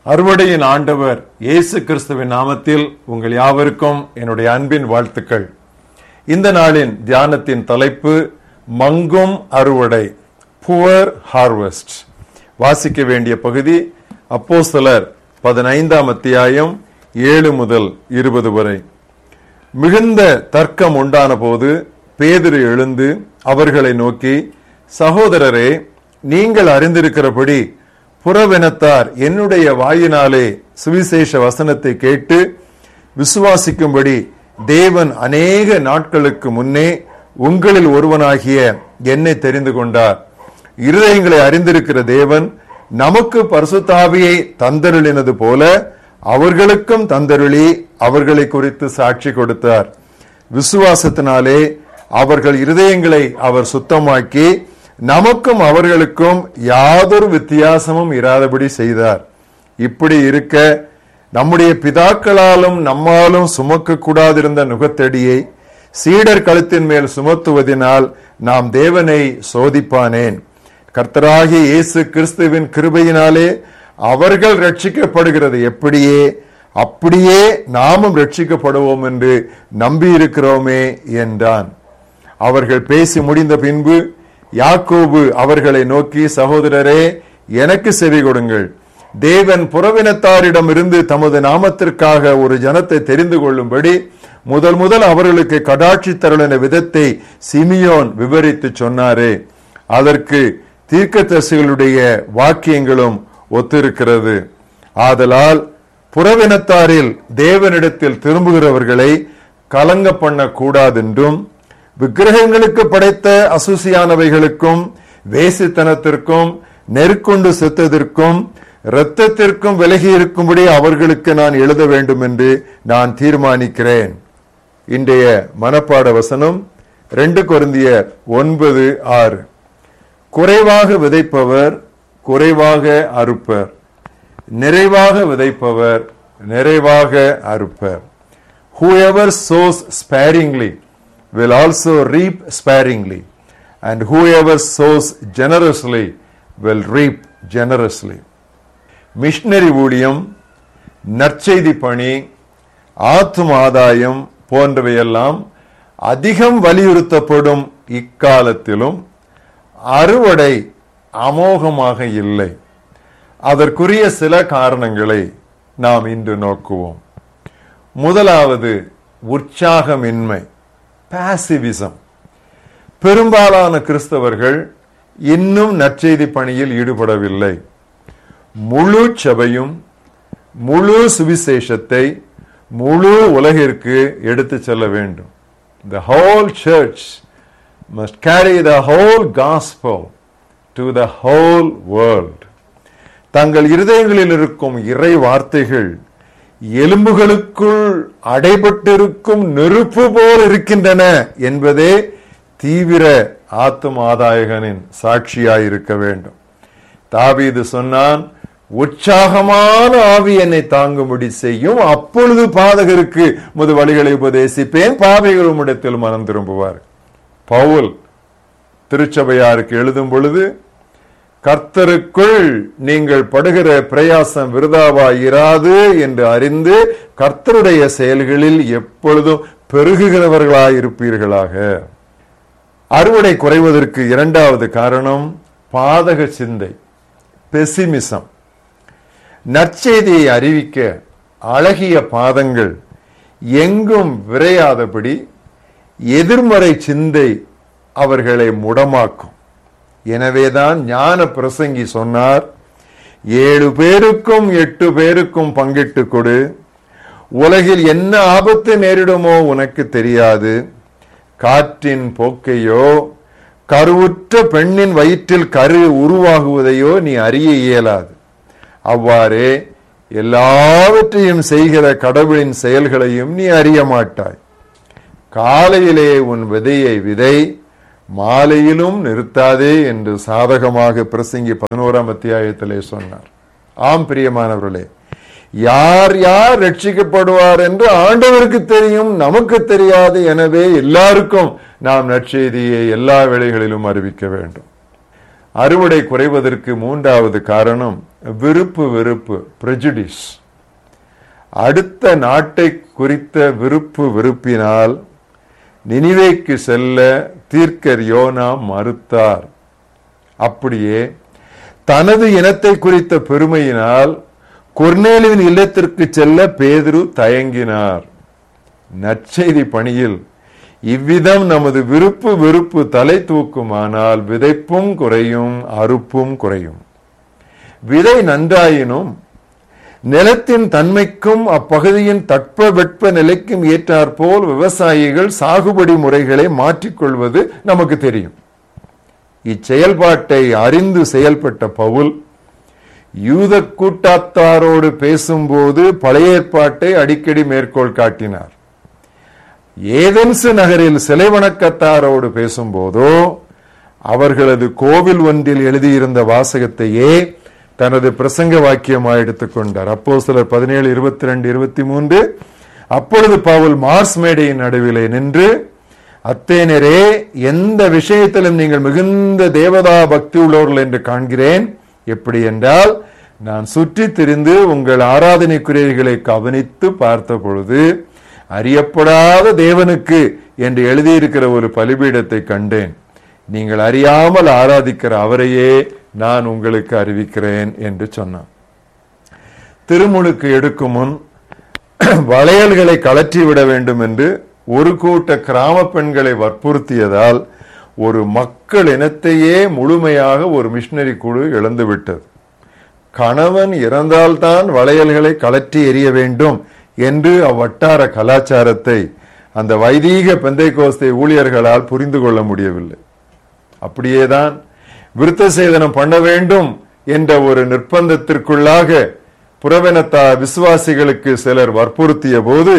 அறுவடையின் ஆண்டவர் இயேசு கிறிஸ்துவின் நாமத்தில் உங்கள் யாவருக்கும் என்னுடைய அன்பின் வாழ்த்துக்கள் இந்த நாளின் தியானத்தின் தலைப்பு மங்கும் அறுவடை புவர் ஹார்வெஸ்ட் வாசிக்க வேண்டிய பகுதி அப்போஸ்தலர் பதினைந்தாம் அத்தியாயம் ஏழு முதல் இருபது வரை மிகுந்த தர்க்கம் உண்டான போது பேதுரு எழுந்து அவர்களை நோக்கி சகோதரரே நீங்கள் அறிந்திருக்கிறபடி புறவினத்தார் என்னுடைய வாயினாலே சுவிசேஷ வசனத்தை கேட்டு விசுவாசிக்கும்படி தேவன் அநேக நாட்களுக்கு முன்னே உங்களில் ஒருவனாகிய என்னை தெரிந்து கொண்டார் இருதயங்களை அறிந்திருக்கிற தேவன் நமக்கு பரிசுத்தாவியை தந்தருளினது போல அவர்களுக்கும் தந்தருளி அவர்களை குறித்து சாட்சி கொடுத்தார் விசுவாசத்தினாலே அவர்கள் இருதயங்களை அவர் சுத்தமாக்கி நமக்கும் அவர்களுக்கும் யாதொரு வித்தியாசமும் இராதபடி செய்தார் இப்படி இருக்க நம்முடைய பிதாக்களாலும் நம்மாலும் சுமக்க கூடாதிருந்த நுகத்தடியை சீடர் கழுத்தின் மேல் சுமத்துவதினால் நாம் தேவனை சோதிப்பானேன் கர்த்தராகிய இயேசு கிறிஸ்துவின் கிருபையினாலே அவர்கள் ரட்சிக்கப்படுகிறது எப்படியே அப்படியே நாமும் ரட்சிக்கப்படுவோம் என்று நம்பியிருக்கிறோமே என்றான் அவர்கள் பேசி முடிந்த பின்பு யாக்கோபு அவர்களை நோக்கி சகோதரரே எனக்கு செவி கொடுங்கள் தேவன் புறவினத்தாரிடம் இருந்து தமது நாமத்திற்காக ஒரு ஜனத்தை தெரிந்து கொள்ளும்படி முதல் முதல் அவர்களுக்கு கடாட்சி தருளின விதத்தை சிமியோன் விவரித்து சொன்னாரே அதற்கு தீர்க்கதரிசிகளுடைய வாக்கியங்களும் ஒத்திருக்கிறது ஆதலால் புறவினத்தாரில் தேவனிடத்தில் திரும்புகிறவர்களை கலங்க பண்ண கூடாதென்றும் விக்கிரகங்களுக்கு படைத்த அசுசியானவைகளுக்கும் வேசித்தனத்திற்கும் நெருக்கொண்டு செத்ததற்கும் இரத்தத்திற்கும் விலகி இருக்கும்படி அவர்களுக்கு நான் எழுத வேண்டும் என்று நான் தீர்மானிக்கிறேன் இன்றைய மனப்பாட வசனம் ரெண்டு கொருந்தியர் ஒன்பது ஆறு குறைவாக விதைப்பவர் குறைவாக அறுப்பர் நிறைவாக விதைப்பவர் நிறைவாக அறுப்பர் whoever sows sparingly will also reap sparingly and whoever sows generously will reap generously missionary ஊழியம் நற்செய்தி பணி ஆத்தும ஆதாயம் போன்றவையெல்லாம் அதிகம் வலியுறுத்தப்படும் இக்காலத்திலும் அறுவடை அமோகமாக இல்லை அதற்குரிய சில காரணங்களை நாம் இன்று நோக்குவோம் முதலாவது உற்சாகமின்மை பாசிவிசம் பெரும்பாலான கிறிஸ்தவர்கள் இன்னும் நற்செய்தி பணியில் ஈடுபடவில்லை முழு சபையும் முழு சுவிசேஷத்தை முழு உலகிற்கு எடுத்து செல்ல வேண்டும் the whole church must carry the whole gospel to the whole world தங்கள் இருதயங்களில் இருக்கும் இறை வார்த்தைகள் எலும்புகளுக்குள் அடைபட்டிருக்கும் நெருப்பு போல் இருக்கின்றன என்பதே தீவிர ஆத்தும ஆதாயகனின் சாட்சியாயிருக்க வேண்டும் தாவீது சொன்னான் உற்சாகமான ஆவி என்னை தாங்கும்படி செய்யும் அப்பொழுது பாதகருக்கு முது வழிகளை உபதேசிப்பேன் பாவைகள் இடத்தில் மனம் திரும்புவார் பவுல் திருச்சபையாருக்கு எழுதும் பொழுது கர்த்தருக்குள் நீங்கள் படுகிற பிரயாசம் விருதாவா இராது என்று அறிந்து கர்த்தருடைய செயல்களில் எப்பொழுதும் பெருகுகிறவர்களாயிருப்பீர்களாக அறுவடை குறைவதற்கு இரண்டாவது காரணம் பாதக சிந்தை பெசிமிசம் நற்செய்தியை அறிவிக்க அழகிய பாதங்கள் எங்கும் விரையாதபடி எதிர்மறை சிந்தை அவர்களை முடமாக்கும் எனவேதான் ஞான பிரசங்கி சொன்னார் ஏழு பேருக்கும் எட்டு பேருக்கும் பங்கிட்டு கொடு உலகில் என்ன ஆபத்து நேரிடுமோ உனக்கு தெரியாது காற்றின் போக்கையோ கருவுற்ற பெண்ணின் வயிற்றில் கரு உருவாகுவதையோ நீ அறிய இயலாது அவ்வாறே எல்லாவற்றையும் செய்கிற கடவுளின் செயல்களையும் நீ அறிய மாட்டாய் காலையிலே உன் விதையை விதை மாலையிலும் நிறுத்தாதே என்று சாதகமாக பிரசங்கி பதினோராம் அத்தியாயத்திலே சொன்னார் ஆம் பிரியமானவர்களே யார் யார் ரட்சிக்கப்படுவார் என்று ஆண்டவருக்கு தெரியும் நமக்கு தெரியாது எனவே எல்லாருக்கும் நாம் நற்செய்தியை எல்லா வேளைகளிலும் அறிவிக்க வேண்டும் அறுவடை குறைவதற்கு மூன்றாவது காரணம் விருப்பு வெறுப்பு prejudice அடுத்த நாட்டை குறித்த விருப்பு வெறுப்பினால் நினிவேக்கு செல்ல தீர்க்கர் யோனா மறுத்தார் அப்படியே தனது இனத்தை குறித்த பெருமையினால் கொர்நேலுவின் இல்லத்திற்கு செல்ல பேதுரு தயங்கினார் நற்செய்தி பணியில் இவ்விதம் நமது விருப்பு வெறுப்பு தலை தூக்குமானால் விதைப்பும் குறையும் அறுப்பும் குறையும் விதை நன்றாயினும் நிலத்தின் தன்மைக்கும் அப்பகுதியின் தட்ப வெட்ப நிலைக்கும் ஏற்றாற்போல் விவசாயிகள் சாகுபடி முறைகளை மாற்றிக்கொள்வது நமக்கு தெரியும் இச்செயல்பாட்டை அறிந்து செயல்பட்ட பவுல் யூத கூட்டாத்தாரோடு பேசும்போது பழைய ஏற்பாட்டை அடிக்கடி மேற்கோள் காட்டினார் ஏதென்சு நகரில் சிலை வணக்கத்தாரோடு பேசும்போதோ அவர்களது கோவில் ஒன்றில் எழுதியிருந்த வாசகத்தையே தனது பிரசங்க வாக்கியமாக எடுத்துக்கொண்டார் அப்போ சிலர் பதினேழு இருபத்தி ரெண்டு இருபத்தி மூன்று அப்பொழுது பவுல் மார்ஸ் மேடையின் நடுவிலே நின்று அத்தேனரே எந்த விஷயத்திலும் நீங்கள் மிகுந்த தேவதா பக்தி உள்ளவர்கள் என்று காண்கிறேன் எப்படி என்றால் நான் சுற்றி திரிந்து உங்கள் ஆராதனைக்குரியர்களை கவனித்து பார்த்த பொழுது அறியப்படாத தேவனுக்கு என்று எழுதியிருக்கிற ஒரு பலிபீடத்தை கண்டேன் நீங்கள் அறியாமல் ஆராதிக்கிற அவரையே நான் உங்களுக்கு அறிவிக்கிறேன் என்று சொன்னான் திருமுழுக்கு எடுக்கும் முன் வளையல்களை கலற்றி விட வேண்டும் என்று ஒரு கூட்ட கிராம பெண்களை வற்புறுத்தியதால் ஒரு மக்கள் இனத்தையே முழுமையாக ஒரு மிஷினரி குழு இழந்து விட்டது கணவன் இறந்தால்தான் வளையல்களை கலற்றி எறிய வேண்டும் என்று அவ்வட்டார கலாச்சாரத்தை அந்த வைதீக பெந்தை கோஸ்தை ஊழியர்களால் புரிந்து கொள்ள முடியவில்லை அப்படியேதான் விருத்த சேதனம் பண்ண வேண்டும் என்ற ஒரு நிர்பந்தத்திற்குள்ளாக புறவனத்தா விசுவாசிகளுக்கு சிலர் வற்புறுத்திய போது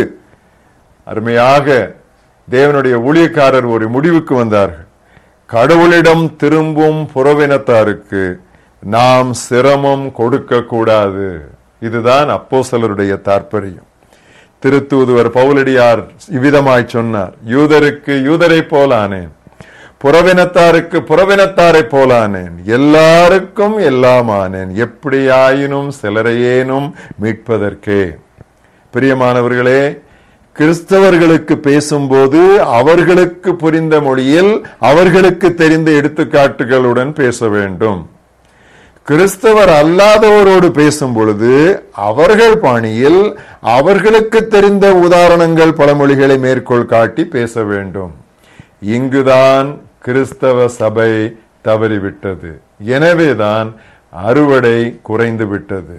அருமையாக தேவனுடைய ஊழியக்காரர் ஒரு முடிவுக்கு வந்தார்கள் கடவுளிடம் திரும்பும் புறவினத்தாருக்கு நாம் சிரமம் கொடுக்க கூடாது இதுதான் அப்போ சிலருடைய தாற்பயம் திருத்தூதுவர் பவுலடியார் இவ்விதமாய் சொன்னார் யூதருக்கு யூதரை போலானேன் புறவினத்தாருக்கு புறவினத்தாரை போலானேன் எல்லாருக்கும் எல்லாமானேன் எப்படியாயினும் சிலரையேனும் மீட்பதற்கே பிரியமானவர்களே கிறிஸ்தவர்களுக்கு பேசும்போது அவர்களுக்கு புரிந்த மொழியில் அவர்களுக்கு தெரிந்த எடுத்துக்காட்டுகளுடன் பேச வேண்டும் கிறிஸ்தவர் அல்லாதவரோடு பேசும் பொழுது அவர்கள் பாணியில் அவர்களுக்கு தெரிந்த உதாரணங்கள் பழமொழிகளை மேற்கோள் காட்டி பேச வேண்டும் இங்குதான் கிறிஸ்தவ சபை தவறிவிட்டது எனவேதான் அறுவடை குறைந்து விட்டது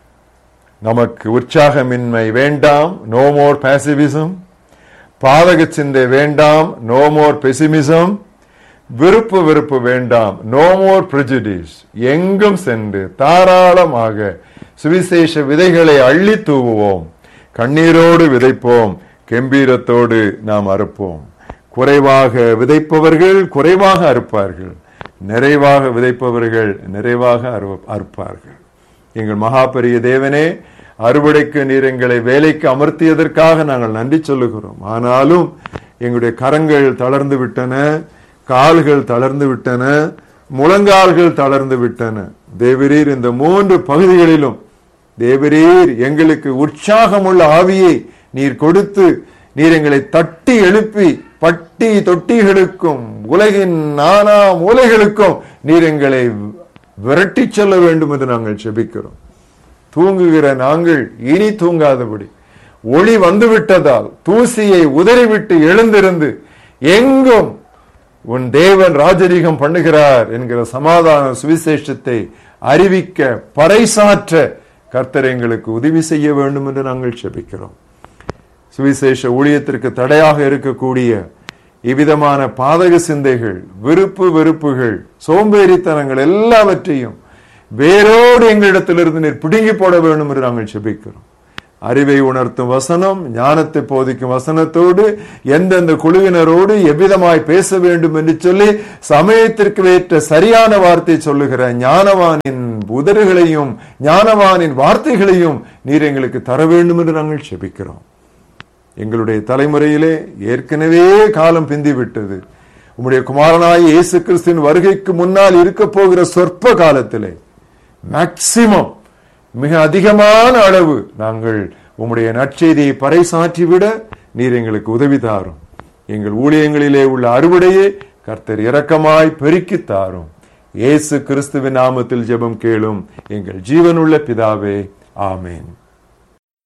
நமக்கு உற்சாகமின்மை வேண்டாம் நோ மோர் பேசிவிசம் பாதக சிந்தை வேண்டாம் நோ மோர் பெசிமிசம் விருப்பு வெறுப்பு வேண்டாம் நோ மோர் prejudice எங்கும் சென்று தாராளமாக சுவிசேஷ விதைகளை அள்ளி தூவுவோம் கண்ணீரோடு விதைப்போம் கெம்பீரத்தோடு நாம் அறுப்போம் குறைவாக விதைப்பவர்கள் குறைவாக அறுப்பார்கள் நிறைவாக விதைப்பவர்கள் நிறைவாக அறு- அறுப்பார்கள் எங்கள் மகா பெரிய தேவனே அறுவடைக்கு நீர் எங்களை வேலைக்கு அமர்த்தியதற்காக நாங்கள் நன்றி சொல்லுகிறோம் ஆனாலும் எங்களுடைய கரங்கள் தளர்ந்து விட்டன கால்கள் தளர்ந்து விட்டன முழங்கால்கள் தளர்ந்து விட்டன தேவரீர் இந்த மூன்று பகுதிகளிலும் தேவரீர் எங்களுக்கு உற்சாகமுள்ள ஆவியை நீர் கொடுத்து நீர் எங்களை தட்டி எழுப்பி பட்டி தொட்டிகளுக்கும் உலகின் நானா மூலைகளுக்கும் நீர் எங்களை விரட்டி செல்ல வேண்டும் என்று நாங்கள் செபிக்கிறோம் தூங்குகிற நாங்கள் இனி தூங்காதபடி ஒளி வந்துவிட்டதால் தூசியை உதறிவிட்டு எழுந்திருந்து எங்கும் உன் தேவன் ராஜரீகம் பண்ணுகிறார் என்கிற சமாதான சுவிசேஷத்தை அறிவிக்க பறைசாற்ற கர்த்தர் எங்களுக்கு உதவி செய்ய வேண்டும் என்று நாங்கள் செபிக்கிறோம் சுவிசேஷ ஊழியத்திற்கு தடையாக இருக்கக்கூடிய இவ்விதமான பாதக சிந்தைகள் விருப்பு வெறுப்புகள் சோம்பேறித்தனங்கள் எல்லாவற்றையும் வேரோடு எங்களிடத்திலிருந்து நீர் பிடுங்கி போட வேண்டும் என்று நாங்கள் செபிக்கிறோம் அறிவை உணர்த்தும் வசனம் ஞானத்தை போதிக்கும் வசனத்தோடு எந்தெந்த குழுவினரோடு எவ்விதமாய் பேச வேண்டும் என்று சொல்லி சமயத்திற்கு ஏற்ற சரியான வார்த்தை சொல்லுகிற ஞானவானின் உதடுகளையும் ஞானவானின் வார்த்தைகளையும் நீர் எங்களுக்கு தர வேண்டும் என்று நாங்கள் செபிக்கிறோம் எங்களுடைய தலைமுறையிலே ஏற்கனவே காலம் பிந்தி விட்டது உம்முடைய குமாரனாய் இயேசு கிறிஸ்துவின் வருகைக்கு முன்னால் இருக்க போகிற சொற்ப காலத்திலே மேக்சிமம் மிக அதிகமான அளவு நாங்கள் உம்முடைய நற்செய்தியை பறைசாற்றிவிட நீர் எங்களுக்கு உதவி தாரும் எங்கள் ஊழியங்களிலே உள்ள அறுவடையே கர்த்தர் இரக்கமாய் பெருக்கி தாரும் இயேசு கிறிஸ்துவின் நாமத்தில் ஜெபம் கேளும் எங்கள் ஜீவனுள்ள பிதாவே ஆமேன்